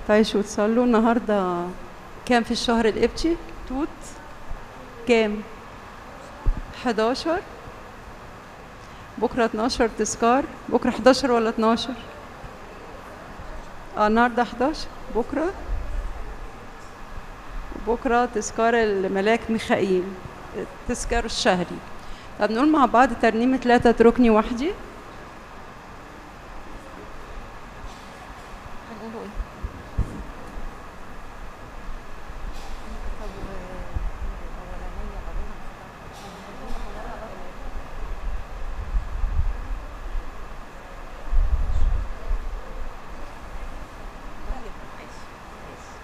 تعيشوا وتصلوا النهارده كام في الشهر القبطي توت كام 11 بكره 12 تذكار بكره 11 ولا 12 اه النهارده 11 بكره بكره تذكار الملاك ميخائيل التذكار الشهري طب نقول مع بعض ترنيمة لا تتركني وحدي